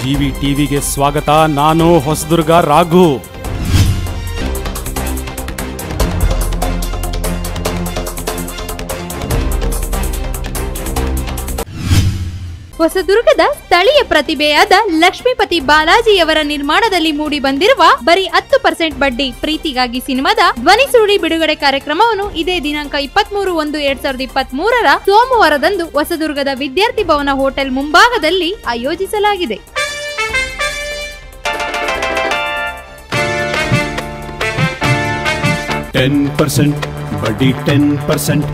GV ಟಿವಿಗೆ ಸ್ವಾಗತ ನಾನು ಹೊಸದುರ್ಗ ರಾಘು ಹೊಸದುರ್ಗದ ಸ್ಥಳೀಯ ಪ್ರತಿಭೆಯಾದ ಲಕ್ಷ್ಮೀಪತಿ ಬಾಲಾಜಿಯವರ ನಿರ್ಮಾಣದಲ್ಲಿ ಮೂಡಿ ಬಂದಿರುವ ಬರೀ ಹತ್ತು ಪರ್ಸೆಂಟ್ ಬಡ್ಡಿ ಪ್ರೀತಿಗಾಗಿ ಸಿನಿಮಾದ ಧ್ವನಿ ಸುರುಳಿ ಬಿಡುಗಡೆ ಕಾರ್ಯಕ್ರಮವನ್ನು ಇದೇ ದಿನಾಂಕ ಇಪ್ಪತ್ಮೂರು ಒಂದು ಎರಡ್ ಸಾವಿರದ ಇಪ್ಪತ್ತ್ ಮೂರರ ಸೋಮವಾರದಂದು ಹೊಸದುರ್ಗದ ವಿದ್ಯಾರ್ಥಿ ಭವನ ಹೋಟೆಲ್ ಮುಂಭಾಗದಲ್ಲಿ ಆಯೋಜಿಸಲಾಗಿದೆ ಟೆನ್ ಪರ್ಸೆಂಟ್ ಬಡ್ಡಿ ಟೆನ್ ಪರ್ಸೆಂಟ್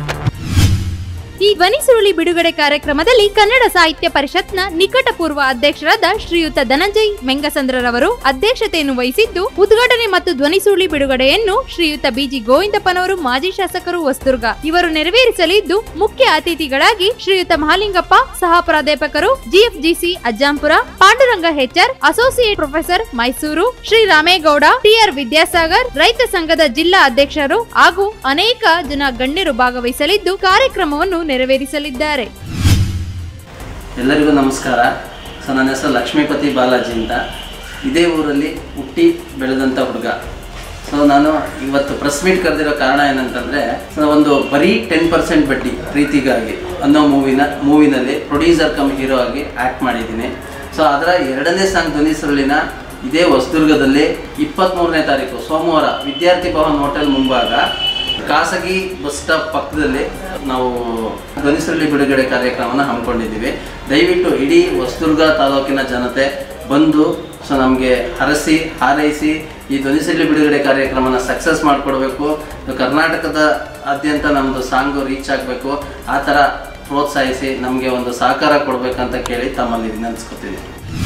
ಈ ಧ್ವನಿ ಸುರುಳಿ ಬಿಡುಗಡೆ ಕಾರ್ಯಕ್ರಮದಲ್ಲಿ ಕನ್ನಡ ಸಾಹಿತ್ಯ ಪರಿಷತ್ನ ನಿಕಟಪೂರ್ವ ಅಧ್ಯಕ್ಷರಾದ ಶ್ರೀಯುತ ಧನಂಜಯ್ ಮೆಂಗಸಂದ್ರರವರು ಅಧ್ಯಕ್ಷತೆಯನ್ನು ವಹಿಸಿದ್ದು ಉದ್ಘಾಟನೆ ಮತ್ತು ಧ್ವನಿ ಸುರುಳಿ ಬಿಡುಗಡೆಯನ್ನು ಶ್ರೀಯುತ ಬಿಜಿ ಗೋವಿಂದಪ್ಪನವರು ಮಾಜಿ ಶಾಸಕರು ಹೊಸದುರ್ಗ ಇವರು ನೆರವೇರಿಸಲಿದ್ದು ಮುಖ್ಯ ಅತಿಥಿಗಳಾಗಿ ಶ್ರೀಯುತ ಮಹಾಲಿಂಗಪ್ಪ ಸಹ ಪ್ರಾಧ್ಯಾಪಕರು G F G C Ajjampura Panduranga HR associate professor Mysuru Shri Ramegowda T R Vidyasagar ರೈತ ಸಂಘದ ಜಿಲ್ಲಾ ಅಧ್ಯಕ್ಷರು ಹಾಗೂ ಅನೇಕ ಜನ ಗಣ್ಯರು ಭಾಗವಹಿಸಲಿದ್ದು ಕಾರ್ಯಕ್ರಮವನ್ನು ನೆರವೇರಿಸಲಿದ್ದಾರೆ ಎಲ್ಲರಿಗೂ ನಮಸ್ಕಾರ ಸೊ ನನ್ನ ಹೆಸರು ಲಕ್ಷ್ಮೀಪತಿ ಬಾಲಾಜಿ ಅಂತ ಇದೇ ಊರಲ್ಲಿ ಹುಟ್ಟಿ ಬೆಳೆದಂಥ ಹುಡುಗ ಸೊ ನಾನು ಇವತ್ತು ಪ್ರೆಸ್ ಮೀಟ್ ಕರೆದಿರೋ ಕಾರಣ ಏನಂತಂದರೆ ಸೊ ಒಂದು ಬರೀ ಟೆನ್ ಪರ್ಸೆಂಟ್ ಬಡ್ಡಿ ಪ್ರೀತಿಗಾಗಿ ಅನ್ನೋ ಮೂವಿನ ಮೂವಿನಲ್ಲಿ ಪ್ರೊಡ್ಯೂಸರ್ ಕಮ್ ಹೀರೋ ಆಗಿ ಆ್ಯಕ್ಟ್ ಮಾಡಿದ್ದೀನಿ ಸೊ ಅದರ ಎರಡನೇ ಸಾಂಗ್ ಧ್ವನಿ ಸುರುಳಿನ ಇದೇ ಹೊಸದುರ್ಗದಲ್ಲಿ ಇಪ್ಪತ್ತ್ಮೂರನೇ ತಾರೀಕು ಸೋಮವಾರ ವಿದ್ಯಾರ್ಥಿ ಭವನ್ ಹೋಟೆಲ್ ಮುಂಭಾಗ ಖಾಸಗಿ ಬಸ್ ಸ್ಟಾಪ್ ಪಕ್ಕದಲ್ಲಿ ನಾವು ಧ್ವನಿಸುರುಳಿ ಬಿಡುಗಡೆ ಕಾರ್ಯಕ್ರಮನ ಹಮ್ಮಿಕೊಂಡಿದ್ದೀವಿ ದಯವಿಟ್ಟು ಇಡೀ ಹೊಸದುರ್ಗ ತಾಲೂಕಿನ ಜನತೆ ಬಂದು ಸೊ ನಮಗೆ ಹರಸಿ ಹಾರೈಸಿ ಈ ಧ್ವನಿಸುರುಳಿ ಬಿಡುಗಡೆ ಕಾರ್ಯಕ್ರಮನ ಸಕ್ಸಸ್ ಮಾಡಿಕೊಡ್ಬೇಕು ಕರ್ನಾಟಕದ ಆದ್ಯಂತ ನಮ್ಮದು ಸಾಂಗು ರೀಚ್ ಆಗಬೇಕು ಆ ಥರ ಪ್ರೋತ್ಸಾಹಿಸಿ ನಮಗೆ ಒಂದು ಸಹಕಾರ ಕೊಡಬೇಕಂತ ಕೇಳಿ ತಮ್ಮಲ್ಲಿ ವಿನಂತಿಸ್ಕೊತೀನಿ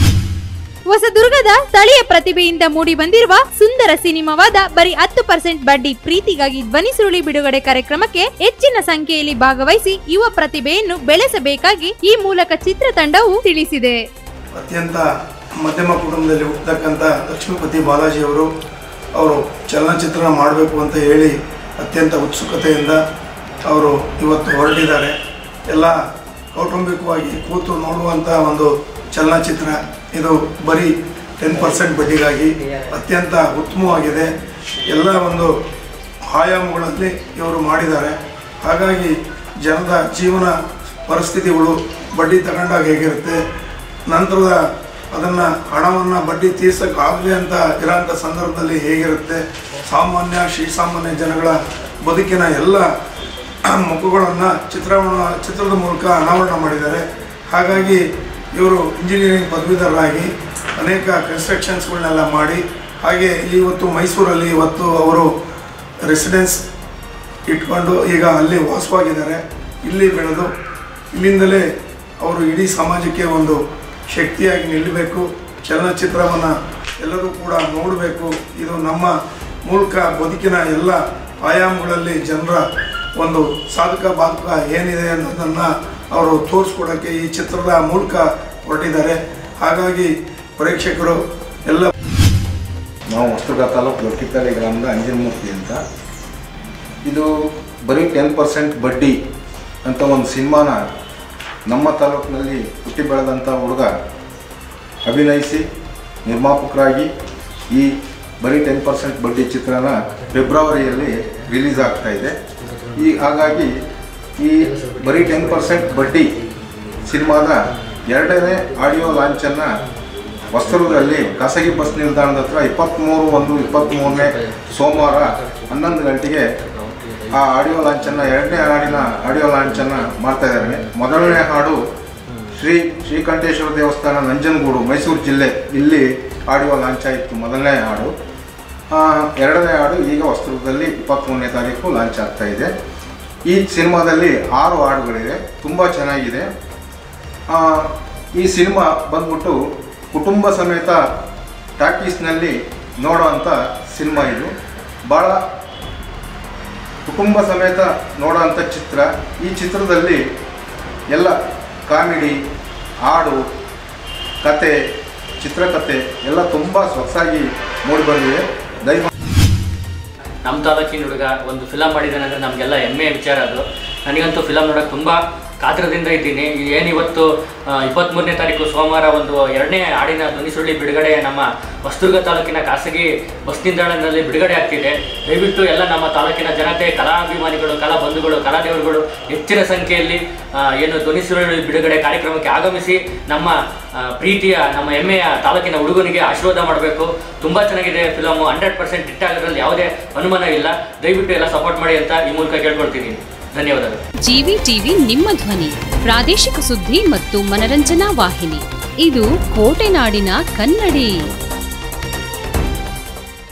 ಹೊಸದುರ್ಗದ ಸ್ಥಳೀಯ ಪ್ರತಿಭೆಯಿಂದ ಮೂಡಿ ಬಂದಿರುವ ಸುಂದರ ಸಿನಿಮಾವಾದ ಬರೀ ಹತ್ತು ಪರ್ಸೆಂಟ್ ಬಡ್ಡಿ ಪ್ರೀತಿಗಾಗಿ ಧ್ವನಿ ಸುರುಳಿ ಬಿಡುಗಡೆ ಕಾರ್ಯಕ್ರಮಕ್ಕೆ ಹೆಚ್ಚಿನ ಸಂಖ್ಯೆಯಲ್ಲಿ ಭಾಗವಹಿಸಿ ಯುವ ಪ್ರತಿಭೆಯನ್ನು ಬೆಳೆಸಬೇಕಾಗಿ ಈ ಮೂಲಕ ಚಿತ್ರತಂಡವು ತಿಳಿಸಿದೆ ಅತ್ಯಂತ ಮಧ್ಯಮ ಕುಟುಂಬದಲ್ಲಿ ಹುಟ್ಟತಕ್ಕಂಥ ಲಕ್ಷ್ಮೀಪತಿ ಬಾಲಾಜಿಯವರು ಅವರು ಚಲನಚಿತ್ರನ ಮಾಡಬೇಕು ಅಂತ ಹೇಳಿ ಅತ್ಯಂತ ಉತ್ಸುಕತೆಯಿಂದ ಅವರು ಇವತ್ತು ಹೊರಟಿದ್ದಾರೆ ಎಲ್ಲ ಕೌಟುಂಬಿಕವಾಗಿ ಕೂತು ನೋಡುವಂಥ ಒಂದು ಚಲನಚಿತ್ರ ಇದು ಬರೀ ಟೆನ್ ಪರ್ಸೆಂಟ್ ಬಡ್ಡಿಗಾಗಿ ಅತ್ಯಂತ ಉತ್ತಮವಾಗಿದೆ ಎಲ್ಲ ಒಂದು ಆಯಾಮಗಳಲ್ಲಿ ಇವರು ಮಾಡಿದ್ದಾರೆ ಹಾಗಾಗಿ ಜನದ ಜೀವನ ಪರಿಸ್ಥಿತಿಗಳು ಬಡ್ಡಿ ತಗೊಂಡಾಗ ಹೇಗಿರುತ್ತೆ ನಂತರದ ಅದನ್ನು ಹಣವನ್ನು ಬಡ್ಡಿ ತೀರ್ಸೋಕ್ಕಾಗಲಿ ಅಂತ ಇರೋಂಥ ಸಂದರ್ಭದಲ್ಲಿ ಹೇಗಿರುತ್ತೆ ಸಾಮಾನ್ಯ ಶ್ರೀಸಾಮಾನ್ಯ ಜನಗಳ ಬದುಕಿನ ಎಲ್ಲ ಮುಖಗಳನ್ನು ಚಿತ್ರಣ ಚಿತ್ರದ ಮೂಲಕ ಅನಾವರಣ ಮಾಡಿದ್ದಾರೆ ಹಾಗಾಗಿ ಇವರು ಇಂಜಿನಿಯರಿಂಗ್ ಪದವೀಧರರಾಗಿ ಅನೇಕ ಕನ್ಸ್ಟ್ರಕ್ಷನ್ಸ್ಗಳನ್ನೆಲ್ಲ ಮಾಡಿ ಹಾಗೆ ಇವತ್ತು ಮೈಸೂರಲ್ಲಿ ಇವತ್ತು ಅವರು ರೆಸಿಡೆನ್ಸ್ ಇಟ್ಕೊಂಡು ಈಗ ಅಲ್ಲಿ ವಾಸವಾಗಿದ್ದಾರೆ ಇಲ್ಲಿ ಬೆಳೆದು ಇಲ್ಲಿಂದಲೇ ಅವರು ಇಡೀ ಸಮಾಜಕ್ಕೆ ಒಂದು ಶಕ್ತಿಯಾಗಿ ನಿಲ್ಲಬೇಕು ಚಲನಚಿತ್ರವನ್ನು ಎಲ್ಲರೂ ಕೂಡ ನೋಡಬೇಕು ಇದು ನಮ್ಮ ಮೂಲಕ ಬದುಕಿನ ಎಲ್ಲ ಆಯಾಮಗಳಲ್ಲಿ ಜನರ ಒಂದು ಸಾಧಕ ಬಾಧಕ ಏನಿದೆ ಅನ್ನೋದನ್ನು ಅವರು ತೋರಿಸ್ಕೊಡೋಕ್ಕೆ ಈ ಚಿತ್ರದ ಮೂಲಕ ಹೊರಟಿದ್ದಾರೆ ಹಾಗಾಗಿ ಪ್ರೇಕ್ಷಕರು ಎಲ್ಲ ನಾವು ಹೊಸದುರ್ಗ ತಾಲೂಕು ಲೊಕ್ಕಿಪೇಟೆ ಗ್ರಾಮದ ಅಂಜನಮೂರ್ತಿ ಅಂತ ಇದು ಬರೀ ಟೆನ್ ಪರ್ಸೆಂಟ್ ಬಡ್ಡಿ ಅಂತ ಒಂದು ಸಿನಿಮಾನ ನಮ್ಮ ತಾಲೂಕಿನಲ್ಲಿ ಹುಟ್ಟಿ ಬೆಳೆದಂಥ ಹುಡುಗ ಅಭಿನಯಿಸಿ ನಿರ್ಮಾಪಕರಾಗಿ ಈ ಬರೀ ಟೆನ್ ಪರ್ಸೆಂಟ್ ಬಡ್ಡಿ ಚಿತ್ರನ ಫೆಬ್ರವರಿಯಲ್ಲಿ ರಿಲೀಸ್ ಆಗ್ತಾ ಇದೆ ಈ ಹಾಗಾಗಿ ಈ ಬರೀ ಟೆನ್ ಪರ್ಸೆಂಟ್ ಬಡ್ಡಿ ಸಿನಿಮಾದ ಎರಡನೇ ಆಡಿಯೋ ಲಾಂಚನ್ನು ಹೊಸದುರ್ಗದಲ್ಲಿ ಖಾಸಗಿ ಬಸ್ ನಿಲ್ದಾಣದ ಹತ್ರ ಇಪ್ಪತ್ತ್ಮೂರು ಒಂದು ಇಪ್ಪತ್ತ್ಮೂರನೇ ಸೋಮವಾರ ಹನ್ನೊಂದು ಗಂಟೆಗೆ ಆ ಆಡಿಯೋ ಲಾಂಚನ್ನು ಎರಡನೇ ಹಾಡಿನ ಆಡಿಯೋ ಲಾಂಚನ್ನು ಮಾಡ್ತಾ ಇದ್ದಾರೆ ಮೊದಲನೇ ಹಾಡು ಶ್ರೀ ಶ್ರೀಕಂಠೇಶ್ವರ ದೇವಸ್ಥಾನ ನಂಜನಗೂಡು ಮೈಸೂರು ಜಿಲ್ಲೆ ಇಲ್ಲಿ ಆಡಿಯೋ ಲಾಂಚ್ ಆಯಿತು ಮೊದಲನೇ ಹಾಡು ಆ, ಎರಡನೇ ಹಾಡು ಈಗ ಹೊಸದುರ್ಗದಲ್ಲಿ ಇಪ್ಪತ್ತ್ಮೂರನೇ ತಾರೀಕು ಲಾಂಚ್ ಆಗ್ತಾ ಇದೆ ಈ ಸಿನಿಮಾದಲ್ಲಿ ಆರು ಹಾಡುಗಳಿವೆ ತುಂಬ ಚೆನ್ನಾಗಿದೆ ಆ, ಈ ಸಿನಿಮಾ ಬಂದ್ಬಿಟ್ಟು ಕುಟುಂಬ ಸಮೇತ ಟಾಕೀಸ್ನಲ್ಲಿ ನೋಡೋವಂಥ ಸಿನಿಮಾ ಇದು ಭಾಳ ಕುಟುಂಬ ಸಮೇತ ನೋಡೋವಂಥ ಚಿತ್ರ ಈ ಚಿತ್ರದಲ್ಲಿ ಎಲ್ಲ ಕಾಮಿಡಿ ಹಾಡು ಕತೆ ಚಿತ್ರಕಥೆ ಎಲ್ಲ ತುಂಬ ಸೊಗಸಾಗಿ ಮೂಡಿಬಂದಿದೆ ದಯಮಾಡಿ ನಮ್ಮ ತಾಲೂಕಿನ ಹುಡುಗ ಒಂದು ಫಿಲಮ್ ಮಾಡಿದ್ದಾನೆ ಅಂದರೆ ನಮಗೆಲ್ಲ ಹೆಮ್ಮೆಯ ವಿಚಾರ ಅದು ನನಗಂತೂ ಫಿಲಮ್ ನೋಡೋಕೆ ತುಂಬ ಕಾತರದಿಂದ ಇದ್ದೀನಿ ಏನು ಇವತ್ತು ಇಪ್ಪತ್ತ್ಮೂರನೇ ತಾರೀಕು ಸೋಮವಾರ ಒಂದು ಎರಡನೇ ಹಾಡಿನ ಧ್ವನಿ ಸುರುಳಿ ಬಿಡುಗಡೆ ನಮ್ಮ ಹೊಸದುರ್ಗ ತಾಲೂಕಿನ ಖಾಸಗಿ ಬಸ್ ನಿಲ್ದಾಣದಲ್ಲಿ ಬಿಡುಗಡೆ ಆಗ್ತಿದೆ ದಯವಿಟ್ಟು ಎಲ್ಲ ನಮ್ಮ ತಾಲೂಕಿನ ಜನತೆ ಕಲಾಭಿಮಾನಿಗಳು ಕಲಾ ಬಂಧುಗಳು ಕಲಾದೇವರುಗಳು ಹೆಚ್ಚಿನ ಸಂಖ್ಯೆಯಲ್ಲಿ ಆ, ಏನು ಧ್ವನಿ ಸುರುಳಿ ಬಿಡುಗಡೆ ಕಾರ್ಯಕ್ರಮಕ್ಕೆ ಆಗಮಿಸಿ ನಮ್ಮ ಆ, ಪ್ರೀತಿಯ ನಮ್ಮ ಹೆಮ್ಮೆಯ ತಾಲೂಕಿನ ಹುಡುಗನಿಗೆ ಆಶೀರ್ವಾದ ಮಾಡಬೇಕು ತುಂಬ ಚೆನ್ನಾಗಿದೆ ಫಿಲಮು ಹಂಡ್ರೆಡ್ ಪರ್ಸೆಂಟ್ ಹಿಟ್ ಆಗೋದ್ರಲ್ಲಿ ಯಾವುದೇ ಅನುಮಾನ ಇಲ್ಲ ದಯವಿಟ್ಟು ಎಲ್ಲ ಸಪೋರ್ಟ್ ಮಾಡಿ ಅಂತ ಈ ಮೂಲಕ ಕೇಳ್ಕೊಳ್ತೀನಿ ಧನ್ಯವಾದಗಳು ಜಿವಿ ಟಿವಿ ನಿಮ್ಮ ಧ್ವನಿ ಪ್ರಾದೇಶಿಕ ಸುದ್ದಿ ಮತ್ತು ಮನರಂಜನಾ ವಾಹಿನಿ ಇದು ಕೋಟೆನಾಡಿನ ಕನ್ನಡಿ